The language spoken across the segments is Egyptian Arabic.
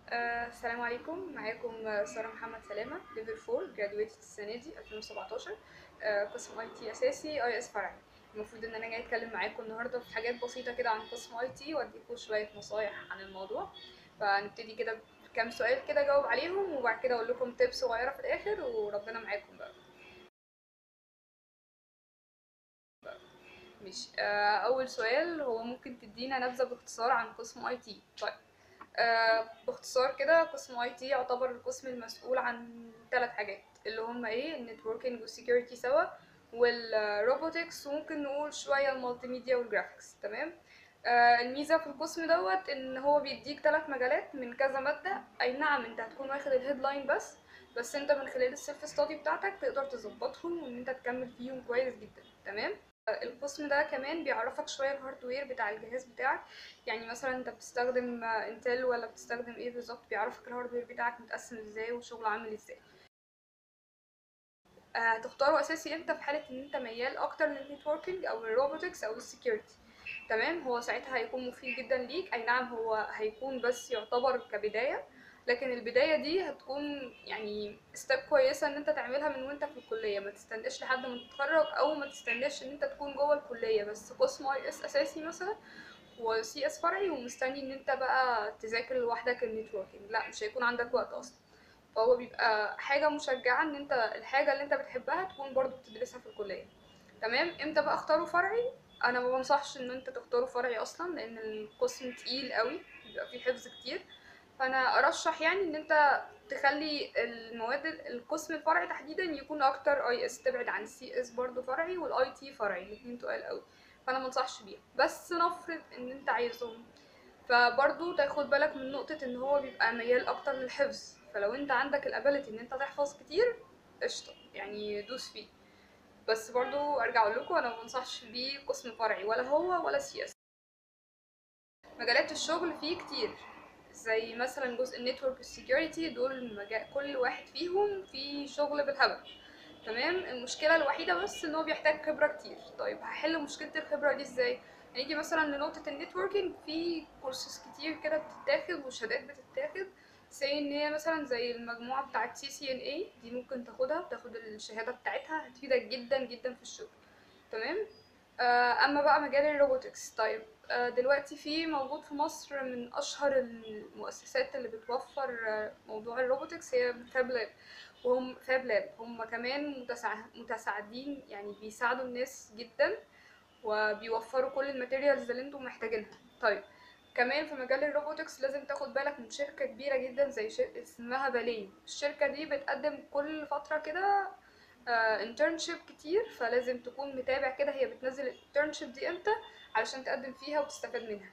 آه، السلام عليكم معاكم آه، سارة محمد سلامة ليفل 4 جرادويتد السنة دي 2017 آه، قسم اي تي اساسي اي اس فرعي المفروض ان انا جاي اتكلم معاكم النهارده في حاجات بسيطة كده عن قسم اي تي واديكم شوية نصايح عن الموضوع فنبتدي كده بكام سؤال كده اجاوب عليهم وبعد كده اقول لكم تيب صغيرة في الاخر وربنا معاكم بقى مش آه، اول سؤال هو ممكن تدينا نبذة باختصار عن قسم اي تي طيب آه، باختصار كده قسم اي تي يعتبر القسم المسؤول عن ثلاث حاجات اللي هم ايه النتوركينج والسكيورتي سوا والروبوتكس وممكن نقول شويه المالتي ميديا والجرافيكس تمام آه، الميزه في القسم دوت ان هو بيديك ثلاث مجالات من كذا ماده اي نعم انت هتكون واخد الهيدلاين بس بس انت من خلال السيلف ستادي بتاعتك تقدر تظبطهم وان انت تكمل فيهم كويس جدا تمام القسم ده كمان بيعرفك شويه الهاردوير بتاع الجهاز بتاعك يعني مثلا انت بتستخدم انتل ولا بتستخدم ايه بالظبط بيعرفك الهاردوير بتاعك متقسم ازاي وشغله عامل ازاي هتختاره اساسي امتى في حاله ان انت ميال اكتر للنتوركينج او الروبوتكس او السكيورتي تمام هو ساعتها هيكون مفيد جدا ليك اي نعم هو هيكون بس يعتبر كبدايه لكن البدايه دي هتكون يعني ستيب كويسه ان انت تعملها من وانت في الكليه ما تستناش لحد ما تتخرج او ما تستناش ان انت تكون جوه الكليه بس قسم اي اس اساسي مثلا وسي اس فرعي ومستني ان انت بقى تذاكر لوحدك النتوركينج لا مش هيكون عندك وقت اصلا فهو بيبقى حاجه مشجعه ان انت الحاجه اللي انت بتحبها تكون برضو بتدرسها في الكليه تمام امتى بقى اختاره فرعي انا ما بنصحش ان انت تختاره فرعي اصلا لان القسم تقيل قوي بيبقى فيه حفظ كتير فانا ارشح يعني ان انت تخلي المواد القسم الفرعي تحديدا يكون اكتر اي اس تبعد عن السي اس برضو فرعي والاي تي فرعي الاتنين تقال قوي فانا منصحش بيها بس نفرض ان انت عايزهم فبرضو تاخد بالك من نقطة ان هو بيبقى ميال اكتر للحفظ فلو انت عندك الابيليتي ان انت تحفظ كتير قشطة يعني دوس فيه بس برضو ارجع اقول لكم انا منصحش بيه قسم فرعي ولا هو ولا سي اس مجالات الشغل فيه كتير زي مثلا جزء النتورك والسكيورتي دول مجال كل واحد فيهم في شغل بالهبل تمام المشكله الوحيده بس ان هو بيحتاج خبره كتير طيب هحل مشكله الخبره دي ازاي هنيجي مثلا لنقطه النتوركينج في كورسز كتير كده بتتاخد وشهادات بتتاخد زي ان هي مثلا زي المجموعه بتاعه سي سي ان اي دي ممكن تاخدها تاخد الشهاده بتاعتها هتفيدك جدا جدا في الشغل تمام آه، اما بقى مجال الروبوتكس طيب آه، دلوقتي في موجود في مصر من اشهر المؤسسات اللي بتوفر آه، موضوع الروبوتكس هي فاب لاب وهم فاب لاب هم كمان متسع- متساعدين يعني بيساعدوا الناس جدا وبيوفروا كل الماتيريالز اللي انتم محتاجينها طيب كمان في مجال الروبوتكس لازم تاخد بالك من شركة كبيرة جدا زي شركة اسمها بالين الشركة دي بتقدم كل فترة كده انترنشيب كتير فلازم تكون متابع كده هي بتنزل الانترنشيب دي امتى علشان تقدم فيها وتستفاد منها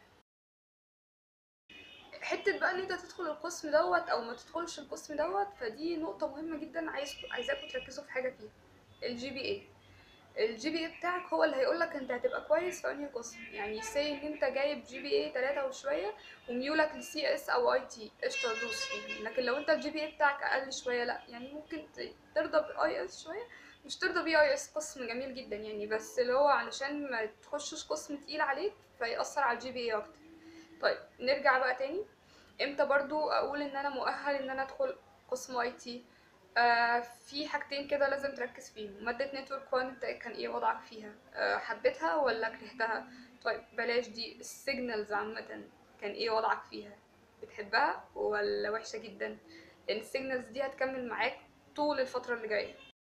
حته بقى ان انت تدخل القسم دوت او ما تدخلش القسم دوت فدي نقطه مهمه جدا عايز عايزاكم تركزوا في حاجه فيها الجي بي اي الجي بي اي بتاعك هو اللي هيقولك انت هتبقى كويس في انهي قسم يعني سي ان انت جايب جي بي اي 3 وشويه وميولك لسي اس او اي تي قشطه دوس فيه لكن لو انت الجي بي اي بتاعك اقل شويه لا يعني ممكن ت- ترضى باي اس شويه مش ترضى بيه اي اس قسم جميل جدا يعني بس اللي هو علشان ما تخشش قسم تقيل عليك فيأثر على الجي بي اي اكتر طيب نرجع بقى تاني امتى برضو اقول ان انا مؤهل ان انا ادخل قسم اي تي آه في حاجتين كده لازم تركز فيهم مادة نتورك وان انت كان ايه وضعك فيها آه حبيتها ولا كرهتها طيب بلاش دي السيجنالز عامة كان ايه وضعك فيها بتحبها ولا وحشة جدا لان السيجنالز دي هتكمل معاك طول الفترة اللي جاية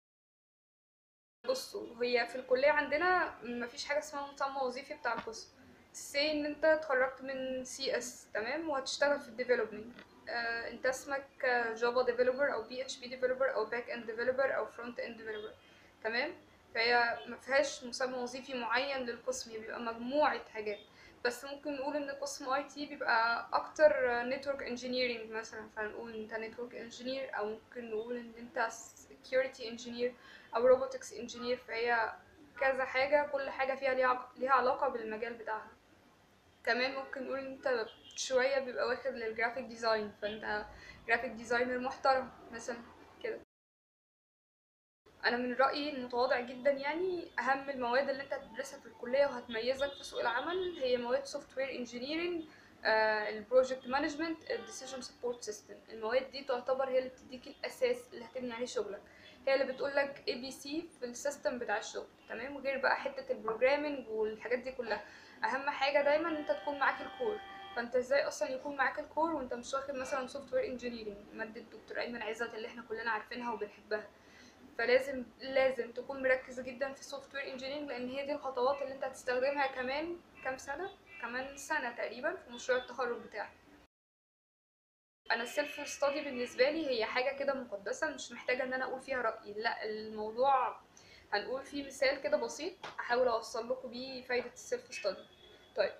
بصوا هي في الكلية عندنا مفيش حاجة اسمها مسمى وظيفي بتاع القسم سي ان انت اتخرجت من سي اس تمام وهتشتغل في الديفلوبمنت آه انت اسمك جافا ديفلوبر او بي اتش بي ديفلوبر او باك اند ديفلوبر او فرونت اند ديفلوبر تمام فهي ما فيهاش مسمى وظيفي معين للقسم هي بيبقى مجموعة حاجات بس ممكن نقول ان قسم اي تي بيبقى اكتر نتورك انجينيرنج مثلا فنقول انت نتورك انجينير او ممكن نقول ان انت security انجينير او روبوتكس انجينير فهي كذا حاجة كل حاجة فيها ليها عق- ليها علاقة بالمجال بتاعها كمان ممكن نقول ان انت شوية بيبقى واخد للجرافيك ديزاين فانت جرافيك ديزاينر محترم مثلا كده انا من رايي المتواضع جدا يعني اهم المواد اللي انت هتدرسها في الكليه وهتميزك في سوق العمل هي مواد سوفت وير انجينيرنج البروجكت مانجمنت الديسيجن سبورت سيستم المواد دي تعتبر هي اللي بتديك الاساس اللي هتبني عليه شغلك هي اللي بتقول لك اي بي سي في السيستم بتاع الشغل تمام وغير بقى حته البروجرامنج والحاجات دي كلها اهم حاجه دايما ان انت تكون معاك الكور فانت ازاي اصلا يكون معاك الكور وانت مش واخد مثلا سوفت وير انجينيرنج ماده دكتور ايمن عزت اللي احنا كلنا عارفينها وبنحبها فلازم لازم تكون مركز جدا في السوفت وير انجينيرنج لان هي دي الخطوات اللي انت هتستخدمها كمان كام سنه كمان سنه تقريبا في مشروع التخرج بتاعك انا السيلف ستادي بالنسبه لي هي حاجه كده مقدسه مش محتاجه ان انا اقول فيها رايي لا الموضوع هنقول فيه مثال كده بسيط احاول اوصل لكم بيه فايده السيلف ستادي طيب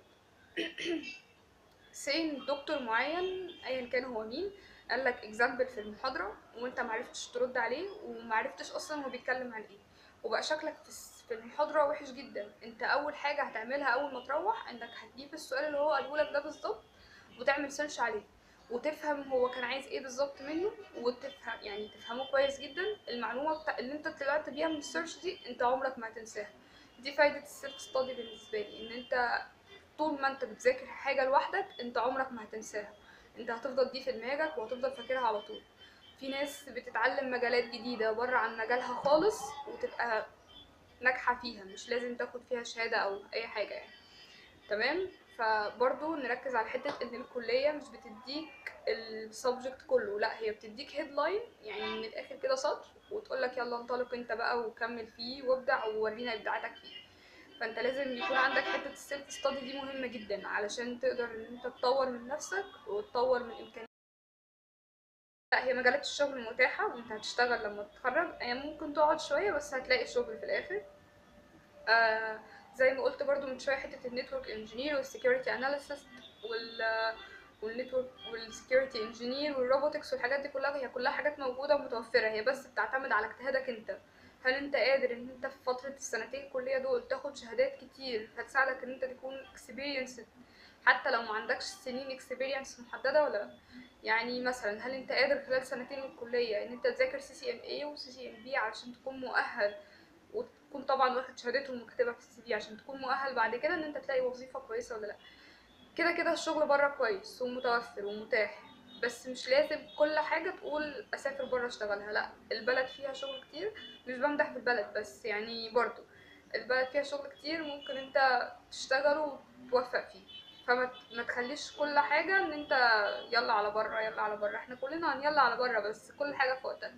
سين دكتور معين ايا كان هو مين قال لك اكزامبل في المحاضره وانت معرفتش ترد عليه ومعرفتش اصلا هو بيتكلم عن ايه وبقى شكلك في الس- في المحاضره وحش جدا انت اول حاجه هتعملها اول ما تروح انك هتجيب السؤال اللي هو قاله لك ده بالظبط وتعمل سيرش عليه وتفهم هو كان عايز ايه بالظبط منه وتفهم يعني تفهمه كويس جدا المعلومه بتاع اللي انت طلعت بيها من السيرش دي انت عمرك ما هتنساها دي فايده السيلف ستادي بالنسبه لي ان انت طول ما انت بتذاكر حاجه لوحدك انت عمرك ما هتنساها انت هتفضل دي في دماغك وهتفضل فاكرها على طول في ناس بتتعلم مجالات جديده بره عن مجالها خالص وتبقى ناجحه فيها مش لازم تاخد فيها شهاده او اي حاجه يعني تمام فبرضو نركز على حته ان الكليه مش بتديك السبجكت كله لا هي بتديك هيدلاين يعني من الاخر كده سطر وتقول لك يلا انطلق انت بقى وكمل فيه وابدع وورينا ابداعاتك فيه فانت لازم يكون عندك حته السيلف ستادي دي مهمه جدا علشان تقدر ان انت تطور من نفسك وتطور من امكانياتك لا هي مجالات الشغل متاحه وانت هتشتغل لما تتخرج يعني ممكن تقعد شويه بس هتلاقي شغل في الاخر آه زي ما قلت برضو من شويه حته النتورك انجينير والسكيورتي اناليسيست وال والنتورك والسكيورتي انجينير والروبوتكس والحاجات دي كلها هي كلها حاجات موجوده ومتوفره هي بس بتعتمد على اجتهادك انت هل انت قادر ان انت في فتره السنتين الكليه دول تاخد شهادات كتير هتساعدك ان انت تكون experienced حتى لو ما عندكش سنين experience محدده ولا لا يعني مثلا هل انت قادر خلال سنتين الكليه ان انت تذاكر سي سي ام اي وسي سي ام بي علشان تكون مؤهل وتكون طبعا واخد شهادتهم وكاتبها في السي في عشان تكون مؤهل بعد كده ان انت تلاقي وظيفه كويسه ولا لا كده كده الشغل بره كويس ومتوفر ومتاح بس مش لازم كل حاجة تقول أسافر بره أشتغلها لأ البلد فيها شغل كتير مش بمدح في البلد بس يعني برضو البلد فيها شغل كتير ممكن انت تشتغله وتوفق فيه فما ت- ما تخليش كل حاجة ان انت يلا على بره يلا على بره احنا كلنا هن يلا على بره بس كل حاجة في وقتها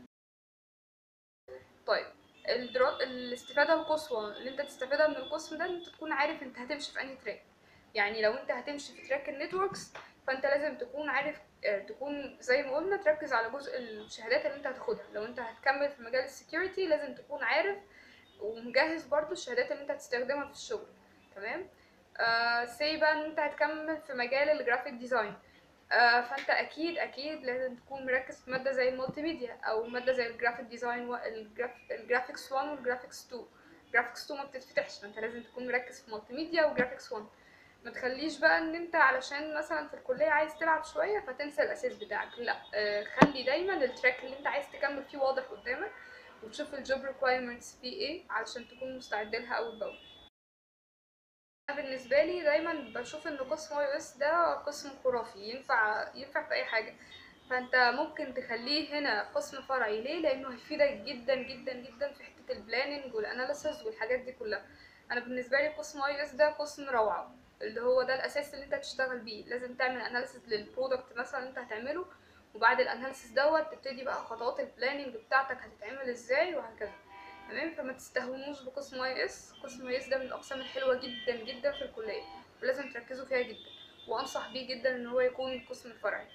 طيب الدرا... الاستفادة القصوى اللي انت تستفادها من القسم ده ان انت تكون عارف انت هتمشي في انهي تراك يعني لو انت هتمشي في تراك النتوركس فانت لازم تكون عارف آه، تكون زي ما قلنا تركز على جزء الشهادات اللي انت هتاخدها لو انت هتكمل في مجال السكيورتي لازم تكون عارف ومجهز برضو الشهادات اللي انت هتستخدمها في الشغل تمام آه سي بقى ان انت هتكمل في مجال الجرافيك ديزاين آه فانت اكيد اكيد لازم تكون مركز في ماده زي المالتي ميديا او ماده زي الجرافيك ديزاين والجرافيكس 1 والجرافيكس 2 جرافيكس 2 ما بتتفتحش فانت لازم تكون مركز في مالتي ميديا وجرافيكس 1 ما تخليش بقى ان انت علشان مثلا في الكليه عايز تلعب شويه فتنسى الاساس بتاعك لا آه خلي دايما التراك اللي انت عايز تكمل فيه واضح قدامك وتشوف الجوب ريكويرمنتس فيه ايه علشان تكون مستعد لها اول باول أنا بالنسبه لي دايما بشوف ان قسم اي اس ده قسم خرافي ينفع ينفع في اي حاجه فانت ممكن تخليه هنا قسم فرعي ليه لانه هيفيدك جدا جدا جدا في حته البلاننج والاناليسز والحاجات دي كلها انا بالنسبه لي قسم اي اس ده قسم روعه اللي هو ده الاساس اللي انت تشتغل بيه لازم تعمل اناليسز للبرودكت مثلا اللي انت هتعمله وبعد الاناليسز دوت تبتدي بقى خطوات البلاننج بتاعتك هتتعمل ازاي وهكذا تمام فما تستهونوش بقسم اي اس قسم اي اس ده من الاقسام الحلوه جدا جدا في الكليه ولازم تركزوا فيها جدا وانصح بيه جدا ان هو يكون القسم الفرعي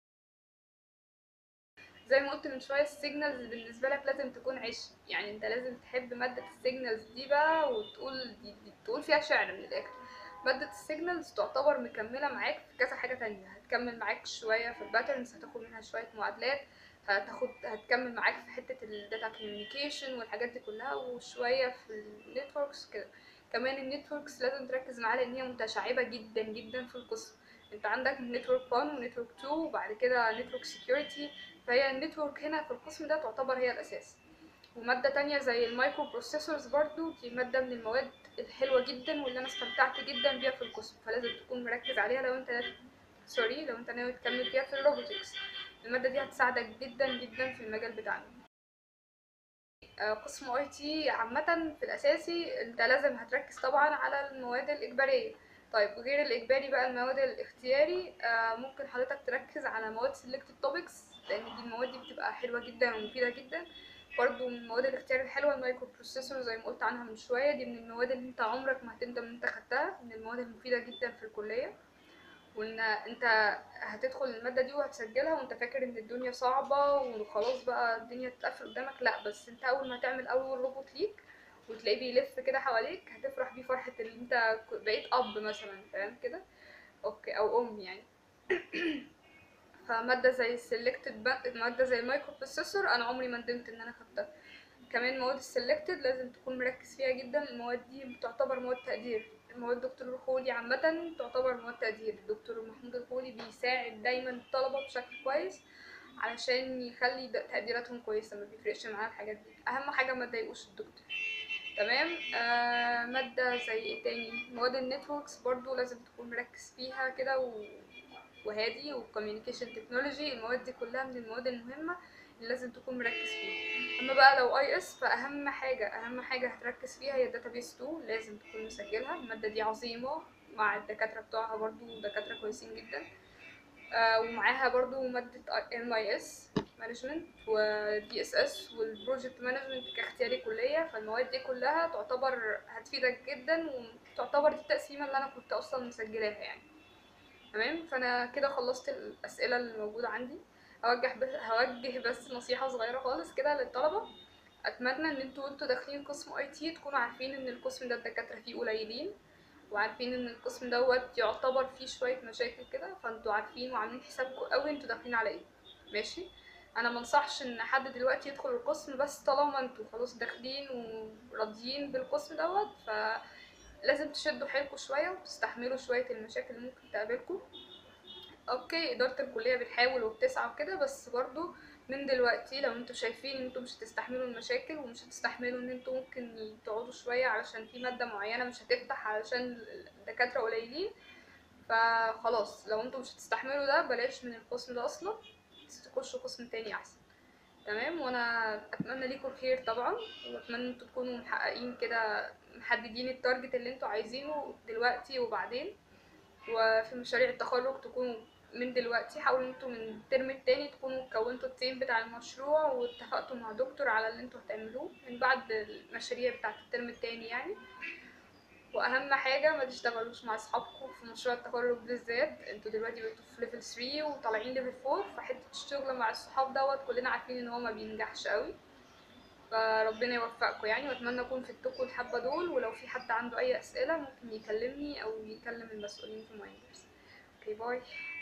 زي ما قلت من شويه السيجنالز بالنسبه لك لازم تكون عشق يعني انت لازم تحب ماده السيجنالز دي بقى وتقول دي دي تقول فيها شعر من الاخر مادة السيجنالز تعتبر مكملة معاك في كذا حاجة تانية هتكمل معاك شوية في الباترنز هتاخد منها شوية معادلات هتاخد هتكمل معاك في حتة الداتا كوميونيكيشن والحاجات دي كلها وشوية في النتوركس كده كمان النتوركس لازم تركز معاها لان هي متشعبة جدا جدا في القسم انت عندك نتورك 1 ونتورك 2 وبعد كده نتورك سكيورتي فهي النتورك هنا في القسم ده تعتبر هي الاساس ومادة تانية زي المايكرو بروسيسورز برضو دي مادة من المواد الحلوة جدا واللي انا استمتعت جدا بيها في القسم فلازم تكون مركز عليها لو انت سوري لو انت ناوي تكمل فيها في الروبوتكس المادة دي هتساعدك جدا جدا في المجال بتاعنا آه، قسم اي تي عامة في الأساسي انت لازم هتركز طبعا على المواد الإجبارية طيب غير الإجباري بقى المواد الاختياري آه، ممكن حضرتك تركز على مواد selected topics لأن دي المواد دي بتبقى حلوة جدا ومفيدة جدا برضو من المواد الاختياري الحلوة المايكرو بروسيسور زي ما قلت عنها من شوية دي من المواد اللي انت عمرك ما هتندم ان انت خدتها من المواد المفيدة جدا في الكلية وان انت هتدخل المادة دي وهتسجلها وانت فاكر ان الدنيا صعبة وخلاص بقى الدنيا تقفل قدامك لا بس انت اول ما تعمل اول روبوت ليك وتلاقيه بيلف كده حواليك هتفرح بيه فرحة ان انت ك- بقيت اب مثلا فاهم كده اوكي او ام يعني فمادة زي السلكتد مادة زي المايكرو بروسيسور انا عمري ما ندمت ان انا خدتها كمان مواد السلكتد لازم تكون مركز فيها جدا المواد دي تعتبر مواد تقدير المواد دكتور الخولي عامة تعتبر مواد تقدير دكتور محمود الخولي بيساعد دايما الطلبة بشكل كويس علشان يخلي د- تقديراتهم كويسة ما بيفرقش معاه الحاجات دي أهم حاجة ما تضايقوش الدكتور تمام آه مادة زي ايه تاني مواد النتوركس برضو لازم تكون مركز فيها كده و... وهادي وكوميونيكيشن تكنولوجي المواد دي كلها من المواد المهمة اللي لازم تكون مركز فيها اما بقى لو اي اس فاهم حاجه اهم حاجه هتركز فيها هي الداتابيس 2 لازم تكون مسجلها الماده دي عظيمه مع الدكاتره بتوعها برضو دكاتره كويسين جدا آه ومعاها برضو ماده ام اي اس مانجمنت ودي اس اس والبروجكت مانجمنت كاختياري كليه فالمواد دي كلها تعتبر هتفيدك جدا وتعتبر دي التقسيمه اللي انا كنت اصلا مسجلاها يعني تمام فانا كده خلصت الاسئله اللي موجوده عندي هوجه بس هوجه بس نصيحه صغيره خالص كده للطلبه اتمنى ان انتوا وانتوا داخلين قسم اي تي تكونوا عارفين ان القسم ده الدكاتره فيه قليلين وعارفين ان القسم دوت يعتبر فيه شويه مشاكل كده فانتوا عارفين وعاملين حسابكم قوي انتوا داخلين على ايه ماشي انا منصحش ان حد دلوقتي يدخل القسم بس طالما انتوا خلاص داخلين وراضيين بالقسم دوت فلازم تشدوا حيلكم شويه وتستحملوا شويه المشاكل اللي ممكن تقابلكم اوكي اداره الكليه بتحاول وبتسعى وكده بس برضو من دلوقتي لو انتوا شايفين ان انتوا مش هتستحملوا المشاكل ومش هتستحملوا ان انتوا ممكن تقعدوا شويه علشان في ماده معينه مش هتفتح علشان الدكاتره قليلين فخلاص لو انتوا مش هتستحملوا ده بلاش من القسم ده اصلا تخشوا قسم تاني احسن تمام وانا اتمنى ليكم الخير طبعا واتمنى انتوا تكونوا محققين كده محددين التارجت اللي انتوا عايزينه دلوقتي وبعدين وفي مشاريع التخرج تكونوا من دلوقتي حاولوا انتوا من الترم التاني تكونوا كونتوا التيم بتاع المشروع واتفقتوا مع دكتور على اللي انتوا هتعملوه من بعد المشاريع بتاعت الترم التاني يعني واهم حاجه ما تشتغلوش مع اصحابكم في مشروع التخرج بالذات انتوا دلوقتي بقيتوا في ليفل 3 وطالعين ليفل 4 فحته الشغل مع الصحاب دوت كلنا عارفين ان هو ما بينجحش قوي فربنا يوفقكم يعني واتمنى اكون فدتكم الحبه دول ولو في حد عنده اي اسئله ممكن يكلمني او يكلم المسؤولين في مايندرز اوكي باي